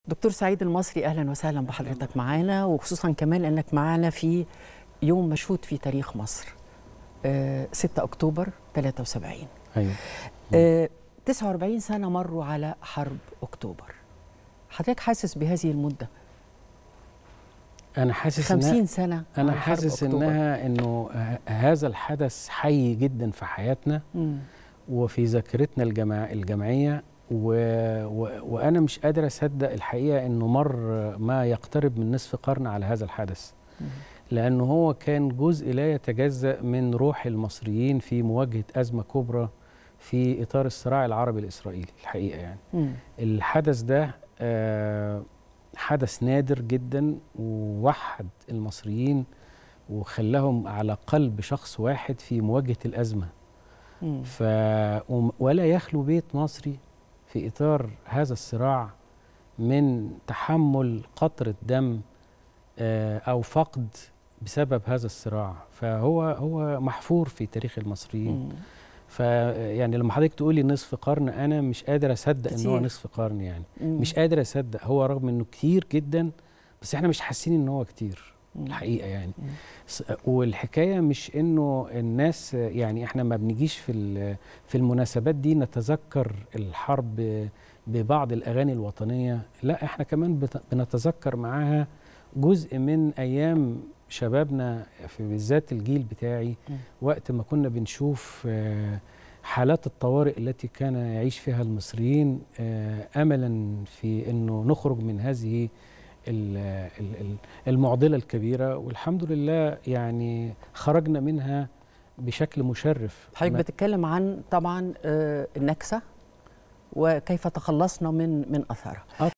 دكتور سعيد المصري اهلا وسهلا بحضرتك معانا وخصوصا كمان انك معانا في يوم مشهود في تاريخ مصر آه 6 اكتوبر 73 ايوه آه 49 سنه مروا على حرب اكتوبر حضرتك حاسس بهذه المده انا حاسس 50 سنه انا على حرب حاسس أكتوبر. انها انه ه- هذا الحدث حي جدا في حياتنا مم. وفي ذاكرتنا الجماع الجمعيه و... و... وانا مش قادر اصدق الحقيقه انه مر ما يقترب من نصف قرن على هذا الحدث مم. لانه هو كان جزء لا يتجزا من روح المصريين في مواجهه ازمه كبرى في اطار الصراع العربي الاسرائيلي الحقيقه يعني مم. الحدث ده آه، حدث نادر جدا ووحد المصريين وخلاهم على قلب شخص واحد في مواجهة الأزمة مم. ف وم- ولا يخلو بيت مصري في إطار هذا الصراع من تحمل قطرة دم آه، أو فقد بسبب هذا الصراع فهو هو محفور في تاريخ المصريين مم. فيعني لما حضرتك تقولي نصف قرن أنا مش قادر أصدق إن هو كتير. نصف قرن يعني مم. مش قادر اصدق هو رغم انه كتير جدا بس احنا مش حاسين ان هو كتير مم. الحقيقه يعني مم. س- والحكايه مش انه الناس يعني احنا ما بنجيش في ال- في المناسبات دي نتذكر الحرب ببعض الاغاني الوطنيه لا احنا كمان بت- بنتذكر معاها جزء من ايام شبابنا في بالذات الجيل بتاعي مم. وقت ما كنا بنشوف آه، حالات الطوارئ التي كان يعيش فيها المصريين آه، املا في انه نخرج من هذه ال- ال- ال- المعضله الكبيره والحمد لله يعني خرجنا منها بشكل مشرف حضرتك ما- بتتكلم عن طبعا آه، النكسه وكيف تخلصنا من من اثارها